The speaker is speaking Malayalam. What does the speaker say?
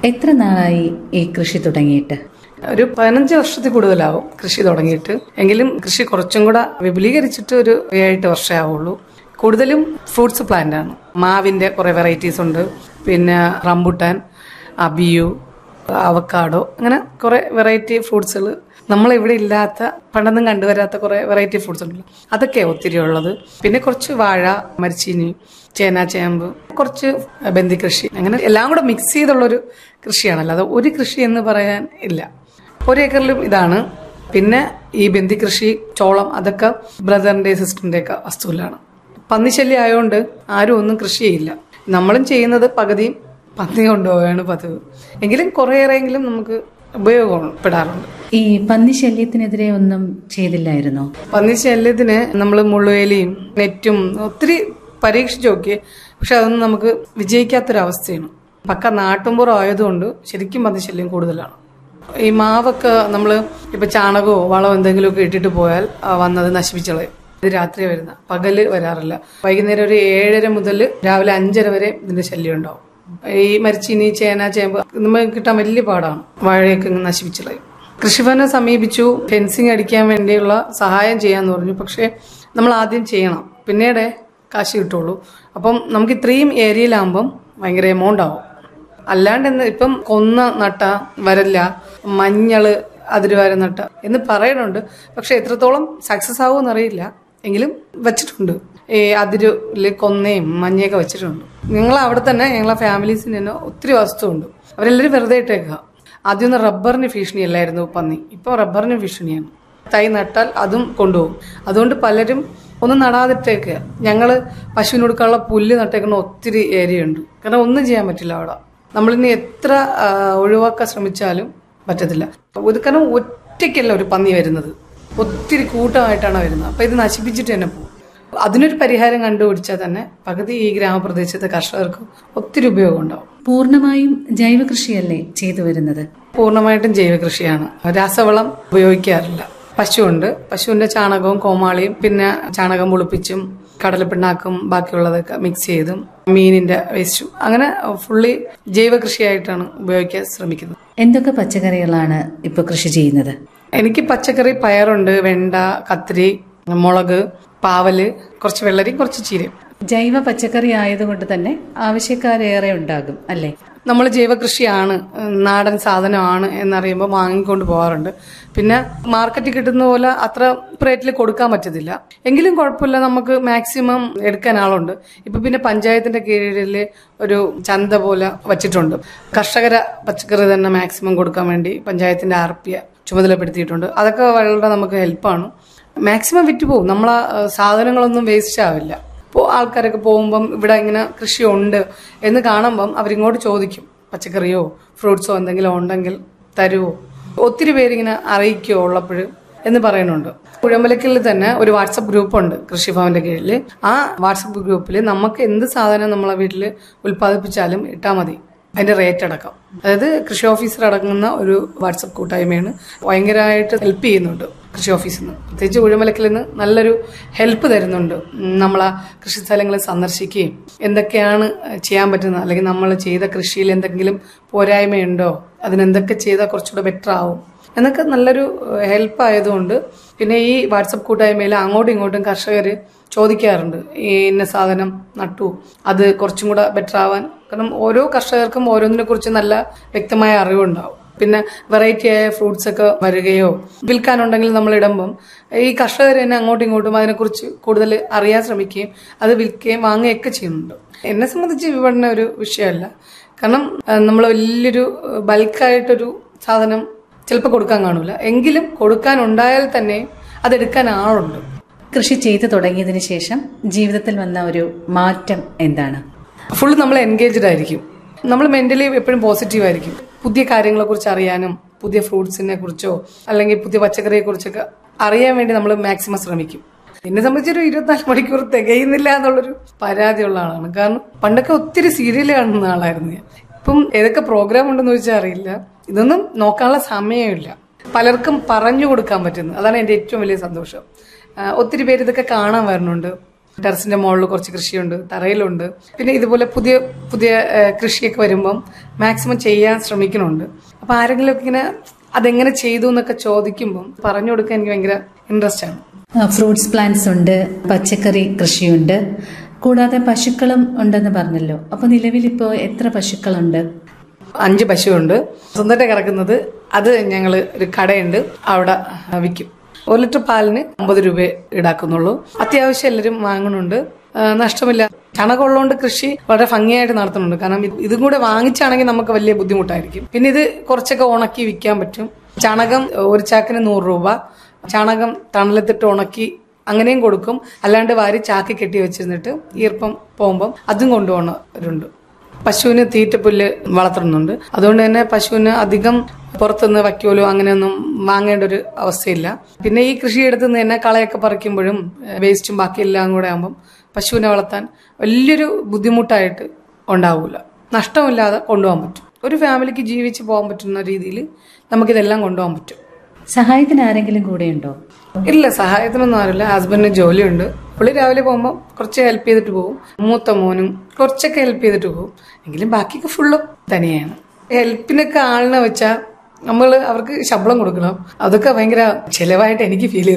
എത്ര നാളായി ഈ കൃഷി തുടങ്ങിയിട്ട് ഒരു പതിനഞ്ച് വർഷത്തിൽ കൂടുതലാവും കൃഷി തുടങ്ങിയിട്ട് എങ്കിലും കൃഷി കുറച്ചും കൂടെ വിപുലീകരിച്ചിട്ട് ഒരു ഏഴെട്ട് വർഷമേ ആവുള്ളൂ കൂടുതലും ഫ്രൂട്ട്സ് പ്ലാന്റ് ആണ് മാവിന്റെ കുറെ വെറൈറ്റീസ് ഉണ്ട് പിന്നെ റംബുട്ടാൻ അബിയു അവക്കാഡോ അങ്ങനെ കുറെ വെറൈറ്റി ഫ്രൂട്ട്സുകൾ നമ്മളിവിടെ ഇല്ലാത്ത പണ്ടൊന്നും കണ്ടുവരാത്ത കുറെ വെറൈറ്റി ഫ്രൂട്ട്സ് ഉണ്ടല്ലോ അതൊക്കെയാണ് ഒത്തിരി ഉള്ളത് പിന്നെ കുറച്ച് വാഴ മരിച്ചീനി ചേന ചേമ്പ് കുറച്ച് ബന്ദി കൃഷി അങ്ങനെ എല്ലാം കൂടെ മിക്സ് ചെയ്തുള്ളൊരു കൃഷിയാണല്ലോ അത് ഒരു കൃഷി എന്ന് പറയാൻ ഇല്ല ഒരേക്കറിലും ഇതാണ് പിന്നെ ഈ ബന്ദി കൃഷി ചോളം അതൊക്കെ ബ്രദറിന്റെ സിസ്റ്ററിന്റെ ഒക്കെ വസ്തുവിലാണ് പന്നിശല്യം ആയതുകൊണ്ട് ആരും ഒന്നും കൃഷി ചെയ്യില്ല നമ്മളും ചെയ്യുന്നത് പകുതിയും പന്നി കൊണ്ടുപോവുകയാണ് പതിവ് എങ്കിലും കുറേയേറെയെങ്കിലും നമുക്ക് ഉപയോഗപ്പെടാറുണ്ട് ഈ പന്നി ശല്യത്തിനെതിരെ ഒന്നും ചെയ്തില്ലായിരുന്നോ പന്നി ശല്യത്തിന് നമ്മൾ മുള്ളുവേലിയും നെറ്റും ഒത്തിരി പരീക്ഷിച്ചു നോക്കി പക്ഷെ അതൊന്നും നമുക്ക് വിജയിക്കാത്തൊരവസ്ഥയാണ് പക്ക നാട്ടുമ്പുറം ആയതുകൊണ്ട് ശരിക്കും പന്നി ശല്യം കൂടുതലാണ് ഈ മാവൊക്കെ നമ്മൾ ഇപ്പൊ ചാണകമോ വളമോ എന്തെങ്കിലുമൊക്കെ ഇട്ടിട്ട് പോയാൽ ആ, വന്നത് നശിപ്പിച്ചളയും ഇത് രാത്രി വരുന്ന പകല് വരാറില്ല വൈകുന്നേരം ഒരു ഏഴര മുതൽ രാവിലെ അഞ്ചര വരെ ഇതിന്റെ ശല്യം ഉണ്ടാവും ഈ മരിച്ചീനി ചേന ചേമ്പ് നമുക്ക് കിട്ടാൻ വലിയ പാടാണ് വാഴയൊക്കെ ഇങ്ങ് നശിപ്പിച്ചളയും കൃഷിഭവനെ സമീപിച്ചു ഫെൻസിങ് അടിക്കാൻ വേണ്ടിയുള്ള സഹായം ചെയ്യാന്ന് പറഞ്ഞു പക്ഷേ നമ്മൾ ആദ്യം ചെയ്യണം പിന്നീട് കാശ് കിട്ടുള്ളൂ അപ്പം നമുക്ക് ഇത്രയും ഏരിയയിലാകുമ്പം ഭയങ്കര എമൗണ്ട് ആവും അല്ലാണ്ട് എന്ന് ഇപ്പം കൊന്ന നട്ട വരല്ല മഞ്ഞള് അതിരുവാര നട്ട എന്ന് പറയുന്നുണ്ട് പക്ഷെ എത്രത്തോളം സക്സസ് ആവുമെന്ന് അറിയില്ല എങ്കിലും വെച്ചിട്ടുണ്ട് ഈ അതിരില് കൊന്നയും മഞ്ഞയൊക്കെ വെച്ചിട്ടുണ്ട് ഞങ്ങൾ അവിടെ തന്നെ ഞങ്ങളെ ഫാമിലീസിന് തന്നെ ഒത്തിരി വസ്തുണ്ട് അവരെല്ലാവരും വെറുതെ ഇട്ടേക്കുക ആദ്യമൊന്നും റബ്ബറിന് ഭീഷണിയല്ലായിരുന്നു പന്നി ഇപ്പോൾ റബ്ബറിന് ഭീഷണിയാണ് തൈ നട്ടാൽ അതും കൊണ്ടുപോകും അതുകൊണ്ട് പലരും ഒന്നും നടാതിട്ടേക്കുക ഞങ്ങള് പശുവിന് കൊടുക്കാനുള്ള പുല്ല് നട്ടേക്കുന്ന ഒത്തിരി ഏരിയ ഉണ്ട് കാരണം ഒന്നും ചെയ്യാൻ പറ്റില്ല അവിടെ നമ്മളിനി എത്ര ആ, ഒഴിവാക്കാൻ ശ്രമിച്ചാലും പറ്റത്തില്ല ഇത് കാരണം ഒറ്റയ്ക്കല്ല ഒരു പന്നി വരുന്നത് ഒത്തിരി കൂട്ടമായിട്ടാണ് വരുന്നത് അപ്പൊ ഇത് നശിപ്പിച്ചിട്ട് തന്നെ പോകും അതിനൊരു പരിഹാരം കണ്ടുപിടിച്ചാൽ തന്നെ പകുതി ഈ ഗ്രാമപ്രദേശത്തെ കർഷകർക്ക് ഒത്തിരി ഉപയോഗം ഉണ്ടാവും പൂർണ്ണമായും ജൈവ കൃഷിയല്ലേ ചെയ്തു വരുന്നത് പൂർണ്ണമായിട്ടും ജൈവ കൃഷിയാണ് രാസവളം ഉപയോഗിക്കാറില്ല പശുവുണ്ട് പശുവിന്റെ ചാണകവും കോമാളിയും പിന്നെ ചാണകം പുളിപ്പിച്ചും കടലപ്പിണ്ണാക്കും ബാക്കിയുള്ളതൊക്കെ മിക്സ് ചെയ്തും മീനിന്റെ വേസ്റ്റും അങ്ങനെ ഫുള്ളി ജൈവ കൃഷിയായിട്ടാണ് ഉപയോഗിക്കാൻ ശ്രമിക്കുന്നത് എന്തൊക്കെ പച്ചക്കറികളാണ് ഇപ്പൊ കൃഷി ചെയ്യുന്നത് എനിക്ക് പച്ചക്കറി പയറുണ്ട് വെണ്ട കത്തിരി മുളക് പാവല് കുറച്ച് വെള്ളരി കുറച്ച് ചീരയും ജൈവ പച്ചക്കറി ആയതുകൊണ്ട് തന്നെ ആവശ്യക്കാരേറെ ഉണ്ടാകും അല്ലേ നമ്മൾ ജൈവകൃഷിയാണ് ഉം, നാടൻ സാധനമാണ് എന്നറിയുമ്പോൾ വാങ്ങിക്കൊണ്ട് പോകാറുണ്ട് പിന്നെ മാർക്കറ്റിൽ കിട്ടുന്ന പോലെ അത്ര റേറ്റിൽ കൊടുക്കാൻ പറ്റത്തില്ല എങ്കിലും കുഴപ്പമില്ല നമുക്ക് മാക്സിമം എടുക്കാൻ ആളുണ്ട് ഇപ്പൊ പിന്നെ പഞ്ചായത്തിന്റെ കീഴിൽ ഒരു ചന്ത പോലെ വച്ചിട്ടുണ്ട് കർഷകര പച്ചക്കറി തന്നെ മാക്സിമം കൊടുക്കാൻ വേണ്ടി പഞ്ചായത്തിന്റെ ആർ പി ചുമതലപ്പെടുത്തിയിട്ടുണ്ട് അതൊക്കെ വളരെ നമുക്ക് ഹെൽപ്പാണ് മാക്സിമം വിറ്റ് പോകും നമ്മളെ ഏഹ്, സാധനങ്ങളൊന്നും വേസ്റ്റ് ആവില്ല ഇപ്പോൾ ആൾക്കാരൊക്കെ പോകുമ്പം ഇവിടെ ഇങ്ങനെ കൃഷിയുണ്ട് എന്ന് കാണുമ്പം അവരിങ്ങോട്ട് ചോദിക്കും പച്ചക്കറിയോ ഫ്രൂട്ട്സോ എന്തെങ്കിലും ഉണ്ടെങ്കിൽ തരുമോ ഒത്തിരി പേരിങ്ങനെ അറിയിക്കുമോ ഉള്ളപ്പോൾ എന്ന് പറയുന്നുണ്ട് കുഴമ്പലക്കിൽ തന്നെ ഒരു വാട്സപ്പ് ഗ്രൂപ്പുണ്ട് കൃഷിഭവന്റെ കീഴിൽ ആ വാട്സപ്പ് ഗ്രൂപ്പിൽ നമുക്ക് എന്ത് സാധനം നമ്മളെ വീട്ടിൽ ഉൽപ്പാദിപ്പിച്ചാലും ഇട്ടാൽ മതി അതിന്റെ റേറ്റ് അടക്കം അതായത് കൃഷി ഓഫീസർ അടങ്ങുന്ന ഒരു വാട്സപ്പ് കൂട്ടായ്മയാണ് ഭയങ്കരമായിട്ട് ഹെൽപ്പ് ചെയ്യുന്നുണ്ട് കൃഷി ഓഫീസിൽ നിന്ന് പ്രത്യേകിച്ച് ഉഴുമലക്കിൽ നിന്ന് നല്ലൊരു ഹെൽപ്പ് തരുന്നുണ്ട് ഉം, നമ്മളെ കൃഷി സ്ഥലങ്ങൾ സന്ദർശിക്കുകയും എന്തൊക്കെയാണ് ചെയ്യാൻ പറ്റുന്നത് അല്ലെങ്കിൽ നമ്മൾ ചെയ്ത കൃഷിയിൽ എന്തെങ്കിലും പോരായ്മയുണ്ടോ അതിനെന്തൊക്കെ ചെയ്താൽ കുറച്ചുകൂടെ ബെറ്റർ ആവും എന്നൊക്കെ നല്ലൊരു ഹെൽപ്പ് ആയതുകൊണ്ട് പിന്നെ ഈ വാട്സപ്പ് കൂട്ടായ്മയിൽ അങ്ങോട്ടും ഇങ്ങോട്ടും കർഷകർ ചോദിക്കാറുണ്ട് ഈ ഇന്ന സാധനം നട്ടു അത് കുറച്ചും കൂടെ ബെറ്റർ ആവാൻ കാരണം ഓരോ കർഷകർക്കും ഓരോന്നിനെ കുറിച്ച് നല്ല വ്യക്തമായ അറിവുണ്ടാവും പിന്നെ വെറൈറ്റി ആയ ഫ്രൂട്ട്സ് ഒക്കെ വരികയോ വിൽക്കാനുണ്ടെങ്കിൽ നമ്മൾ ഇടുമ്പം ഈ കർഷകർ തന്നെ അങ്ങോട്ടും ഇങ്ങോട്ടും അതിനെക്കുറിച്ച് കൂടുതൽ അറിയാൻ ശ്രമിക്കുകയും അത് വിൽക്കുകയും വാങ്ങുകയൊക്കെ ചെയ്യുന്നുണ്ട് എന്നെ സംബന്ധിച്ച് വിപണന ഒരു വിഷയമല്ല കാരണം നമ്മൾ വലിയൊരു ബൾക്കായിട്ടൊരു സാധനം ചിലപ്പോൾ കൊടുക്കാൻ കാണൂല എങ്കിലും കൊടുക്കാൻ ഉണ്ടായാൽ തന്നെ അതെടുക്കാൻ ആളുണ്ട് കൃഷി ചെയ്തു തുടങ്ങിയതിന് ശേഷം ജീവിതത്തിൽ വന്ന ഒരു മാറ്റം എന്താണ് ഫുൾ നമ്മൾ എൻഗേജ്ഡ് ആയിരിക്കും നമ്മൾ മെന്റലി എപ്പോഴും പോസിറ്റീവ് ആയിരിക്കും പുതിയ കാര്യങ്ങളെ കുറിച്ച് അറിയാനും പുതിയ ഫ്രൂട്ട്സിനെ കുറിച്ചോ അല്ലെങ്കിൽ പുതിയ പച്ചക്കറിയെ കുറിച്ചൊക്കെ അറിയാൻ വേണ്ടി നമ്മൾ മാക്സിമം ശ്രമിക്കും എന്നെ സംബന്ധിച്ചൊരു ഇരുപത്തിനാല് മണിക്കൂർ തികയുന്നില്ല എന്നുള്ളൊരു പരാതിയുള്ള ആളാണ് കാരണം പണ്ടൊക്കെ ഒത്തിരി സീരിയൽ കാണുന്ന ആളായിരുന്നു ഞാൻ ഇപ്പം ഏതൊക്കെ പ്രോഗ്രാം ഉണ്ടെന്ന് ചോദിച്ചാൽ അറിയില്ല ഇതൊന്നും നോക്കാനുള്ള സമയമില്ല പലർക്കും പറഞ്ഞു കൊടുക്കാൻ പറ്റുന്നു അതാണ് എൻ്റെ ഏറ്റവും വലിയ സന്തോഷം ആ, ഒത്തിരി പേര് ഇതൊക്കെ കാണാൻ വരുന്നുണ്ട് ടെറസിന്റെ മുകളിൽ കുറച്ച് കൃഷിയുണ്ട് തറയിലുണ്ട് പിന്നെ ഇതുപോലെ പുതിയ പുതിയ ഏഹ്, കൃഷിയൊക്കെ വരുമ്പം മാക്സിമം ചെയ്യാൻ ശ്രമിക്കുന്നുണ്ട് അപ്പൊ ആരെങ്കിലും ഒക്കെ ഇങ്ങനെ അതെങ്ങനെ ചെയ്തു എന്നൊക്കെ ചോദിക്കുമ്പം പറഞ്ഞു കൊടുക്കാൻ എനിക്ക് ഭയങ്കര ഇൻട്രസ്റ്റ് ആണ് ഫ്രൂട്ട്സ് പ്ലാന്റ്സ് ഉണ്ട് പച്ചക്കറി കൃഷിയുണ്ട് കൂടാതെ പശുക്കളും ഉണ്ടെന്ന് പറഞ്ഞല്ലോ അപ്പൊ നിലവിൽ ഇപ്പോൾ എത്ര പശുക്കളുണ്ട് അഞ്ച് പശുവുണ്ട് സ്വന്തമായിട്ട് കിടക്കുന്നത് അത് ഞങ്ങൾ ഒരു കടയുണ്ട് അവിടെ വിൽക്കും ഒരു ലിറ്റർ പാലിന് അമ്പത് രൂപ ഈടാക്കുന്നുള്ളൂ അത്യാവശ്യം എല്ലാവരും വാങ്ങുന്നുണ്ട് ആ, നഷ്ടമില്ല ചണകമുള്ളതുകൊണ്ട് കൃഷി വളരെ ഭംഗിയായിട്ട് നടത്തുന്നുണ്ട് കാരണം ഇത് ഇതും കൂടെ വാങ്ങിച്ചാണെങ്കിൽ നമുക്ക് വലിയ ബുദ്ധിമുട്ടായിരിക്കും പിന്നെ ഇത് കുറച്ചൊക്കെ ഉണക്കി വിൽക്കാൻ പറ്റും ചണകം ഒരു ചാക്കിന് നൂറ് രൂപ ചാണകം തണലത്തിട്ട് ഉണക്കി അങ്ങനെയും കൊടുക്കും അല്ലാണ്ട് വാരി ചാക്കി കെട്ടി വെച്ചിരുന്നിട്ട് ഈർപ്പം പോകുമ്പം അതും കൊണ്ടുപോകുന്നവരുണ്ട് പശുവിന് തീറ്റപ്പുല്ല് വളർത്തുന്നുണ്ട് അതുകൊണ്ട് തന്നെ പശുവിന് അധികം പുറത്തുനിന്ന് വയ്ക്കോലോ അങ്ങനെയൊന്നും വാങ്ങേണ്ട ഒരു അവസ്ഥയില്ല പിന്നെ ഈ കൃഷിയെടുത്ത് നിന്ന് തന്നെ കളയൊക്കെ പറിക്കുമ്പോഴും ഏഹ്, വേസ്റ്റും ബാക്കിയെല്ലാം കൂടെ ആകുമ്പം പശുവിനെ വളർത്താൻ വലിയൊരു ബുദ്ധിമുട്ടായിട്ട് ഉണ്ടാവില്ല നഷ്ടമില്ലാതെ കൊണ്ടുപോകാൻ പറ്റും ഒരു ഫാമിലിക്ക് ജീവിച്ച് പോകാൻ പറ്റുന്ന രീതിയിൽ നമുക്കിതെല്ലാം കൊണ്ടുപോകാൻ പറ്റും സഹായത്തിന് ആരെങ്കിലും കൂടെയുണ്ടോ ഇല്ല സഹായത്തിനൊന്നും ആരില്ല ഹസ്ബൻഡിന് ജോലിയുണ്ട് പുള്ളി രാവിലെ പോകുമ്പോൾ കുറച്ച് ഹെൽപ്പ് ചെയ്തിട്ട് പോകും മൂത്ത മോനും കുറച്ചൊക്കെ ഹെൽപ്പ് ചെയ്തിട്ട് പോകും എങ്കിലും ബാക്കിയൊക്കെ ഫുള്ളും തനിയാണ് ഹെൽപ്പിനൊക്കെ ആളിനെ വെച്ചാൽ നമ്മൾ അവർക്ക് ശമ്പളം കൊടുക്കണം അതൊക്കെ ഭയങ്കര ചിലവായിട്ട് എനിക്ക് ഫീൽ ചെയ്തു